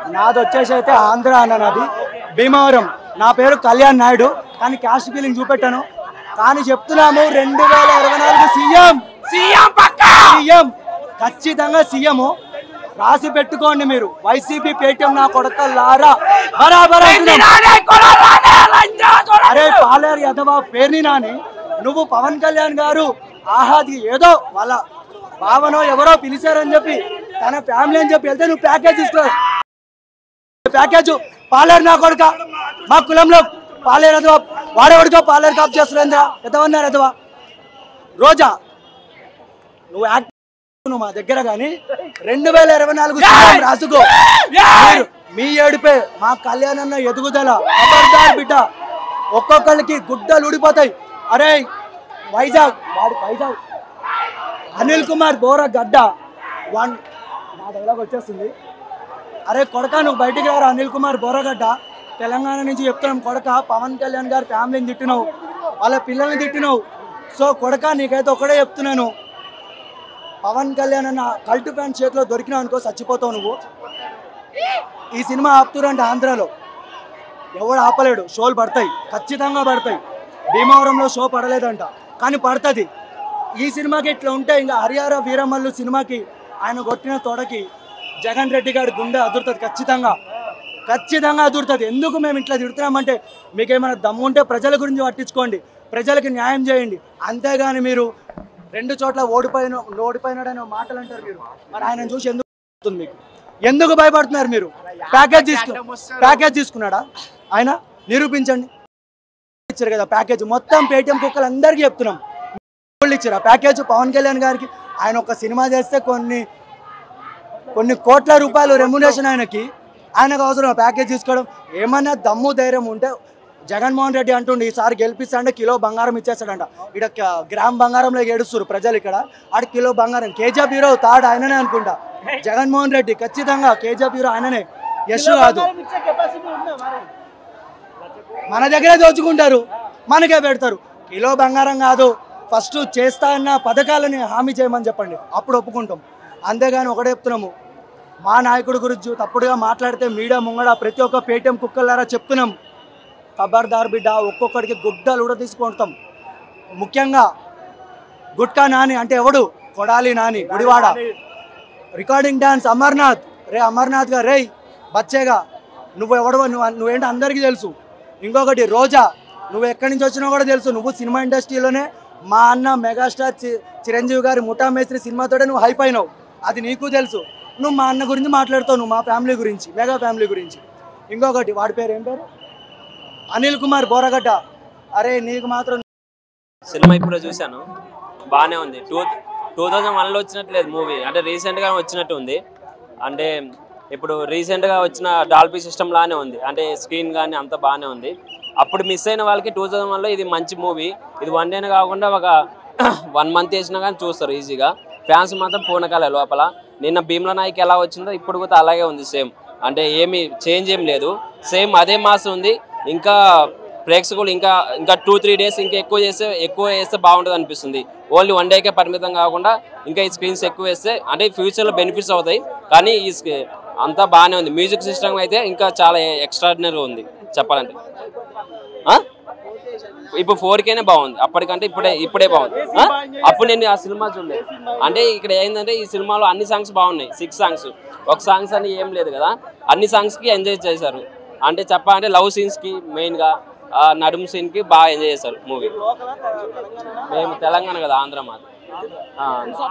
నాది వచ్చేసి అయితే ఆంధ్ర అన్న నాది భీమవరం నా పేరు కళ్యాణ్ నాయుడు కానీ క్యాస్ట్ ఫీలింగ్ చూపెట్టాను కానీ చెప్తున్నాము రెండు వేల ఇరవై నాలుగు సీఎం సీఎం పక్క సీఎం ఖచ్చితంగా సీఎం రాసి పెట్టుకోండి మీరు వైసీపీ పేటీఎం నా కొడకల్లారా బరాబర్ అంటున్నాం. అరే పాలేరు యదవ పేరుని నాని నువ్వు పవన్ కళ్యాణ్ గారు ఆహాది ఏదో వాళ్ళ భావనో ఎవరో పిలిచారని చెప్పి తన ఫ్యామిలీ అని చెప్పి వెళ్తే నువ్వు ప్యాకేజ్ తీసుకో ప్యాకేజ్ పాలేరు నా కొడుక మా కులంలో పాలేరు ఎదవ వాడెవడికో పాలేరు కాపు చేస్తున్నా ఎదవన్నారు ఎదవ రోజా నువ్వు యాక్ట్ నువ్వు మా దగ్గర కానీ రెండు వేల ఇరవై నాలుగు సీఎం రాసుకో మీరు- మీ ఏడుపే మా కళ్యాణ్ అన్న ఎదుగుదల ఖబర్దార్ బిడ్డ ఒక్కొక్కరికి గుడ్డలు ఊడిపోతాయి అరే వైజాగ్ వాడు వైజాగ్ అనిల్ కుమార్ బోర గడ్డ వన్ నా డైలాగ్ వచ్చేస్తుంది అరే కొడక నువ్వు బయటికి రారు అనిల్ కుమార్ బోరగడ్డ తెలంగాణ నుంచి చెప్తున్నాం కొడక పవన్ కళ్యాణ్ గారి ఫ్యామిలీని తిట్టినావు వాళ్ళ పిల్లల్ని తిట్టినావు సో కొడక నీకైతే ఒకటే చెప్తున్నాను పవన్ కళ్యాణ్ అన్న కల్టు ఫ్యాన్ చేతిలో దొరికినావు అనుకో చచ్చిపోతావు నువ్వు ఈ సినిమా ఆపుతురంటే ఆంధ్రాలో ఎవడు ఆపలేడు షోలు పడతాయి ఖచ్చితంగా పడతాయి భీమవరంలో షో పడలేదంట కానీ పడుతుంది ఈ సినిమాకి ఇట్లా ఉంటే ఇంకా హరిహర వీరమల్లు సినిమాకి ఆయన కొట్టిన తొడకి జగన్ రెడ్డి గారి గుండె అదురుతుంది ఖచ్చితంగా ఖచ్చితంగా అదురుతుంది ఎందుకు మేము ఇట్లా తిడుతున్నామంటే మీకు ఏమైనా దమ్ము ఉంటే ప్రజల గురించి పట్టించుకోండి ప్రజలకి న్యాయం చేయండి అంతేగాని మీరు రెండు చోట్ల ఓడిపోయిన ఓడిపోయినాడనే మాటలు అంటారు మీరు మరి ఆయన చూసి ఎందుకు భయపడుతుంది మీకు ఎందుకు భయపడుతున్నారు మీరు ప్యాకేజ్ తీసుకు ప్యాకేజ్ తీసుకున్నాడా ఆయన నిరూపించండి ఇచ్చారు కదా ప్యాకేజ్ మొత్తం పేటిఎం కుక్కలు అందరికీ చెప్తున్నాం వాళ్ళు ఇచ్చారు ఆ ప్యాకేజ్ పవన్ కళ్యాణ్ గారికి ఆయన ఒక సినిమా చేస్తే కొన్ని కొన్ని కోట్ల రూపాయలు రెమ్యునేషన్ ఆయనకి ఆయనకు అవసరం ప్యాకేజ్ తీసుకోవడం ఏమన్నా దమ్ము ధైర్యం ఉంటే జగన్మోహన్ రెడ్డి అంటుండే ఈసారి గెలిపిస్తాంటే కిలో బంగారం ఇచ్చేస్తాడంట ఇక్కడ క- గ్రామ్ బంగారంలో ఏడుస్తారు ప్రజలు ఇక్కడ ఆడ కిలో బంగారం కేజీఎఫ్ హీరో తాడు ఆయననే అనుకుంటా జగన్మోహన్ రెడ్డి ఖచ్చితంగా కేజీఎఫ్ హీరో ఆయననే యశ్ కాదు మన దగ్గరే దోచుకుంటారు మనకే పెడతారు కిలో బంగారం కాదు ఫస్ట్ చేస్తా అన్న పథకాలని హామీ చేయమని చెప్పండి అప్పుడు ఒప్పుకుంటాం అంతేగాని ఒకటే చెప్తున్నాము మా నాయకుడి గురించి తప్పుడుగా మాట్లాడితే మీడియా ముంగడ ప్రతి ఒక్క పేటీఎం కుక్కలారా చెప్తున్నాం ఖబర్దార్ బిడ్డ ఒక్కొక్కడికి గుడ్డలు కూడా తీసుకుంటాం ముఖ్యంగా గుట్కా నాని అంటే ఎవడు కొడాలి నాని గుడివాడ రికార్డింగ్ డాన్స్ అమర్నాథ్ రే అమర్నాథ్ గా రేయ్ బచ్చేగా నువ్వు ఎవడో నువ్వు నువ్వేంటి అందరికీ తెలుసు ఇంకొకటి రోజా నువ్వు ఎక్కడి నుంచి వచ్చినా కూడా తెలుసు నువ్వు సినిమా ఇండస్ట్రీలోనే మా అన్న మెగాస్టార్ చి- చిరంజీవి గారి ముఠా మేస్త్రి సినిమాతోనే నువ్వు హైప్ అయినావు అది నీకు తెలుసు నువ్వు మా అన్న గురించి మాట్లాడుతావు నువ్వు మా ఫ్యామిలీ గురించి మెగా ఫ్యామిలీ గురించి ఇంకొకటి వాడి పేరు ఏం పేరు అనిల్ కుమార్ బోరగడ్డ అరే నీకు మాత్రం సినిమా ఇప్పుడు చూశాను బాగానే ఉంది టూ టూ థౌజండ్ వన్లో వచ్చినట్లేదు మూవీ అంటే రీసెంట్గా వచ్చినట్టు ఉంది అంటే ఇప్పుడు రీసెంట్గా వచ్చిన డాల్బీ సిస్టమ్ లానే ఉంది అంటే స్క్రీన్ కానీ అంతా బాగానే ఉంది అప్పుడు మిస్ అయిన వాళ్ళకి టూ థౌజండ్ వన్లో ఇది మంచి మూవీ ఇది వన్ డేనే కాకుండా ఒక వన్ మంత్ వేసినా కానీ చూస్తారు ఈజీగా ఫ్యాన్స్ మాత్రం పూనకాలే లోపల నిన్న భీమ్ల నాయక్ ఎలా వచ్చిందో ఇప్పుడు కూడా అలాగే ఉంది సేమ్ అంటే ఏమి చేంజ్ ఏం లేదు సేమ్ అదే మాస్ ఉంది ఇంకా ప్రేక్షకులు ఇంకా ఇంకా టూ త్రీ డేస్ ఇంకా ఎక్కువ చేస్తే ఎక్కువ వేస్తే బాగుంటుంది అనిపిస్తుంది ఓన్లీ వన్ డేకే పరిమితం కాకుండా ఇంకా ఈ స్క్రీన్స్ ఎక్కువ వేస్తే అంటే ఫ్యూచర్లో బెనిఫిట్స్ అవుతాయి కానీ ఈ స్క్రీ- అంతా బాగానే ఉంది మ్యూజిక్ సిస్టమ్ అయితే ఇంకా చాలా ఎక్స్ట్రాడినరీగా ఉంది చెప్పాలంటే ఆ? ఇప్పుడు ఫోర్ కేనే బాగుంది అప్పటికంటే ఇప్పుడే ఇప్పుడే బాగుంది ఆ? అప్పుడు నేను ఆ సినిమా చూడలేదు అంటే ఇక్కడ ఏంటంటే ఈ సినిమాలో అన్ని సాంగ్స్ బాగున్నాయి సిక్స్ సాంగ్స్ ఒక సాంగ్స్ అని ఏం లేదు కదా అన్ని సాంగ్స్ కి ఎంజాయ్ చేశారు అంటే చెప్పాలంటే లవ్ సీన్స్ కి మెయిన్ గా ఆ నడుము సీన్ కి బాగా ఎంజాయ్ చేశారు మూవీ మేము తెలంగాణ కదా ఆంధ్ర మాది ఆ.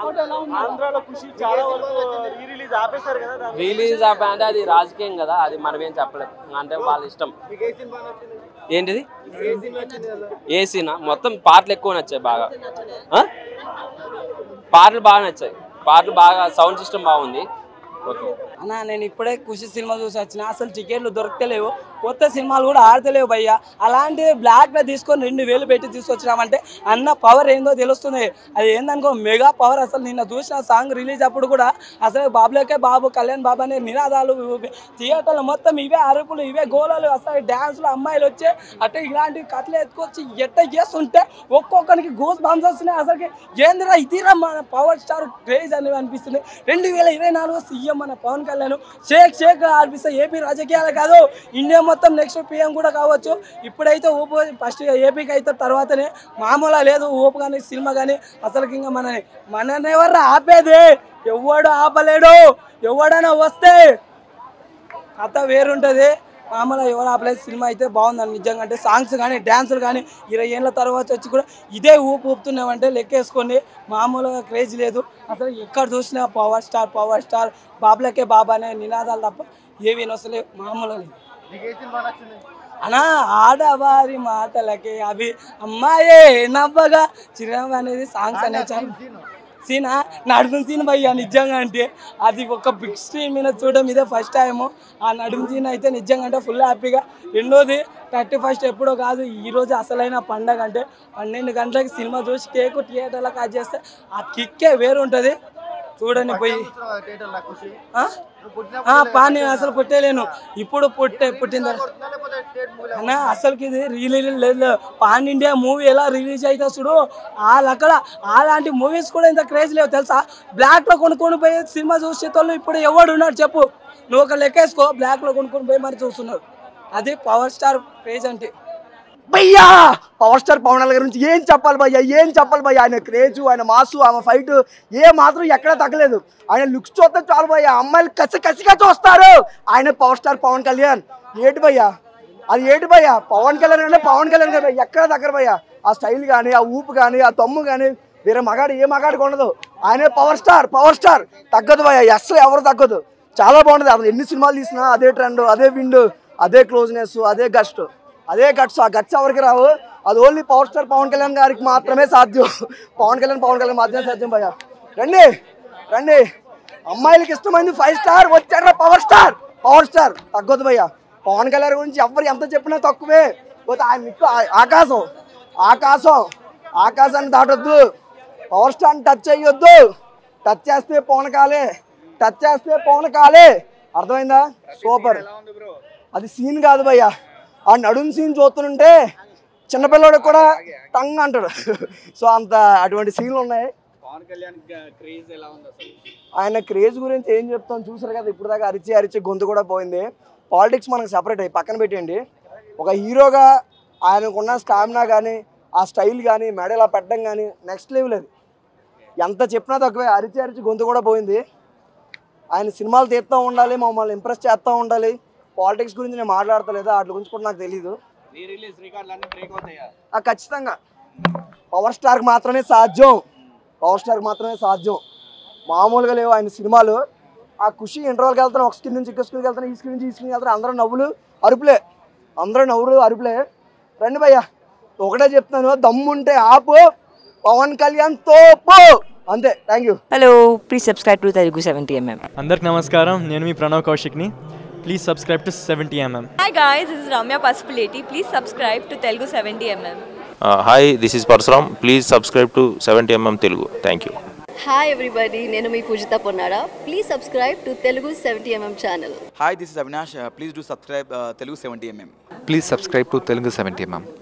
రిలీజ్ ఆప అంటే అది రాజకీయం కదా అది మనం ఏం చెప్పలేం అంటే వాళ్ళ ఇష్టం ఏంటిది ఏ సీనా మొత్తం పాటలు ఎక్కువ నచ్చాయి బాగా ఆ? పాటలు బాగా నచ్చాయి పాటలు బాగా సౌండ్ సిస్టమ్ బాగుంది ఓకే అన్న నేను ఇప్పుడే ఖుషి సినిమా చూసి వచ్చిన అసలు టికెట్లు దొరకలేవు కొత్త సినిమాలు కూడా ఆడతలేవు భయ్య అలాంటిది బ్లాక్లో తీసుకొని రెండు వేలు పెట్టి తీసుకొచ్చినామంటే అన్న పవర్ ఏందో తెలుస్తుంది అది ఏందనుకో మెగా పవర్ అసలు నిన్న చూసిన సాంగ్ రిలీజ్ అప్పుడు కూడా అసలు బాబులకే బాబు కళ్యాణ్ బాబు అనే నినాదాలు ఇవి- థియేటర్లు మొత్తం ఇవే అరుపులు ఇవే గోళాలు అసలు డ్యాన్సులు అమ్మాయిలు వచ్చి అంటే ఇలాంటి కథలు ఎత్తుకొచ్చి ఎట్ట చేస్తుంటే ఒక్కొక్కరికి గోస్ బంప్స్ వస్తున్నాయి అసలుకి ఏందిరా ఇదిరా మన పవర్ స్టార్ క్రేజ్ అనేది అనిపిస్తుంది రెండు వేల ఇరవై నాలుగు సీఎం మన పవన్ కళ్యాణ్ షేక్ షేక్ ఆడిపిస్తే ఏపీ రాజకీయాలు కాదు ఇండియా మొత్తం నెక్స్ట్ పిఎం కూడా కావచ్చు ఇప్పుడైతే ఊపు ఫస్ట్ ఏపీకి అయితే తర్వాతనే మామూలుగా లేదు ఊపు కానీ సినిమా కానీ అసలు ఇంకా మనని మనని ఎవరు ఆపేది ఎవడు ఆపలేడు ఎవడైనా వస్తే కథ వేరుంటుంది మామూలుగా ఎవరు ఆపలేదు సినిమా అయితే బాగుందండి నిజంగా అంటే సాంగ్స్ కానీ డ్యాన్సులు కానీ ఇరవై ఏళ్ళ తర్వాత వచ్చి కూడా ఇదే ఊపు ఊపుతున్నామంటే లెక్కేసుకోండి మామూలుగా క్రేజ్ లేదు అసలు ఎక్కడ చూసినా పవర్ స్టార్ పవర్ స్టార్ బాబులకే బాబా అనే నినాదాలు తప్ప ఏవి వస్తలేవు మామూలుగా లేదు అనా ఆడవారి మాటలకి అవి అమ్మాయే నవ్వగా చిరునవ్వు అనేది సాంగ్స్ అనేది చాలా సీనా నడుము సీన్ భయ్యా నిజంగా అంటే అది ఒక బిగ్ స్క్రీన్ మీద చూడడం ఇదే ఫస్ట్ టైము ఆ నడుము సీన్ అయితే నిజంగా అంటే ఫుల్ హ్యాపీగా రెండోది థర్టీ ఫస్ట్ ఎప్పుడో కాదు ఈ రోజు అసలైన పండగ అంటే పన్నెండు గంటలకి సినిమా చూసి కేక్ థియేటర్లో కాజ్ చేస్తే ఆ కిక్కే వేరు ఉంటుంది చూడండి పోయి ఆ? ఆ, పాని అసలు పుట్టేలేను ఇప్పుడు పుట్టే పుట్టిన తర్వాత అన్న అసలుకి ఇది రిలీజ్ లేదు పాన్ ఇండియా మూవీ ఎలా రిలీజ్ అయితే చూడు వాళ్ళక్కడ అలాంటి మూవీస్ కూడా ఇంత క్రేజ్ లేవు తెలుసా బ్లాక్ లో కొనుక్కొని పోయి సినిమా చూసేటోళ్ళు ఇప్పుడు ఎవడు ఉన్నాడు చెప్పు నువ్వు ఒక లెక్కేసుకో బ్లాక్ లో కొనుక్కొని పోయి మరి చూస్తున్నారు అది పవర్ స్టార్ క్రేజ్ అంటే భయ్యా పవర్ స్టార్ పవన్ కళ్యాణ్ గురించి ఏం చెప్పాలి భయ్యా ఏం చెప్పాలి భయ్యా ఆయన క్రేజు ఆయన మాసు ఆమె ఫైట్ ఏ మాత్రం ఎక్కడ తగ్గలేదు ఆయన లుక్స్ చూస్తే చాలు భయ్యా అమ్మాయిలు కసి కసిగా చూస్తారు ఆయన పవర్ స్టార్ పవన్ కళ్యాణ్ ఏటి భయ్యా అది ఏటి భయ్యా పవన్ కళ్యాణ్ అంటే పవన్ కళ్యాణ్ కదా ఎక్కడ దగ్గర భయ్యా ఆ స్టైల్ కానీ ఆ ఊపు కానీ ఆ తమ్ము కానీ వేరే మగాడు ఏ మగాడికి ఉండదు ఆయనే పవర్ స్టార్ పవర్ స్టార్ తగ్గదు భయ్యా అస్సలు ఎవరు తగ్గదు చాలా బాగుంటుంది అసలు ఎన్ని సినిమాలు తీసినా అదే ట్రెండ్ అదే విండ్ అదే క్లోజ్నెస్ అదే గస్ట్ అదే గట్స్ ఆ గట్స్ ఎవరికి రావు అది only power star Pawan Kalyan గారికి మాత్రమే సాధ్యం పవన్ కళ్యాణ్ పవన్ కళ్యాణ్ మాత్రమే సాధ్యం భయ్య రండి రండి అమ్మాయిలకి ఇష్టమైంది ఫైవ్ స్టార్ వచ్చాడు పవర్ స్టార్ పవర్ స్టార్ తగ్గొద్దు భయ్య పవన్ కళ్యాణ్ గురించి ఎవరు ఎంత చెప్పినా తక్కువే పోతే ఆయన నిక్కు ఆ- ఆకాశం ఆకాశం ఆకాశాన్ని దాటొద్దు పవర్ స్టార్ని టచ్ చేయొద్దు టచ్ చేస్తే పవన్ కాలే టచ్ చేస్తే పవన్ కాలే అర్థమైందా సూపర్ అది సీన్ కాదు భయ్య ఆ నడుం సీన్ చూస్తుంటే చిన్నపిల్లడికి కూడా టంగ్ అంటాడు సో అంత అటువంటి సీన్లు ఉన్నాయి పవన్ కళ్యాణ్ క్రేజ్ ఎలా ఉంది అసలు ఆయన క్రేజ్ గురించి ఏం చెప్తాం చూసారు కదా ఇప్పుడు దాకా అరిచి అరిచి గొంతు కూడా పోయింది పాలిటిక్స్ మనకు సెపరేట్ అయ్యి పక్కన పెట్టండి ఒక హీరోగా ఆయనకున్న స్టామినా కానీ ఆ స్టైల్ కానీ మెడలా పెట్టడం కానీ నెక్స్ట్ లెవెల్ అది ఎంత చెప్పినా తక్కువే అరిచి అరిచి గొంతు కూడా పోయింది ఆయన సినిమాలు తీస్తూ ఉండాలి మమ్మల్ని ఇంప్రెస్ చేస్తూ ఉండాలి పాలిటిక్స్ గురించి నేను మాట్లాడతలేదు వాటి గురించి కూడా నాకు తెలియదు రీ రిలీజ్ రికార్డులు అన్ని బ్రేక్ అవుతాయా ఆ, ఖచ్చితంగా పవర్ స్టార్కి మాత్రమే సాధ్యం పవర్ స్టార్కి మాత్రమే సాధ్యం మామూలుగా లేవు ఆయన సినిమాలు ఆ ఖుషి ఇంటర్వల్కి వెళ్తాను ఒక స్క్రీన్ నుంచి ఇంకో స్క్రీన్కి వెళ్తాను ఈ స్క్రీన్ నుంచి ఈ స్క్రీన్కి వెళ్తాను అందరూ నవ్వులు అరుపులే అందరూ నవ్వులు అరుపులే రండి భయ్య ఒకటే చెప్తాను దమ్ముంటే ఆపు పవన్ కళ్యాణ్ తోపు అంతే thank you Hello, please subscribe to Telugu 70mm. అందరికి నమస్కారం నేను మీ ప్రణవ్ కౌశిక్ని please subscribe to seventy MM Hi guys, this is Ramya Pasupuleti. Please subscribe to Telugu 70mm. Hi this is Parashuram please subscribe to seventy MM Telugu thank you hi everybody నేను మీ Poojitha Ponnada please subscribe to Telugu seventy MM channel hi this is Avinash please do subscribe Telugu seventy MM Please subscribe to Telugu 70mm.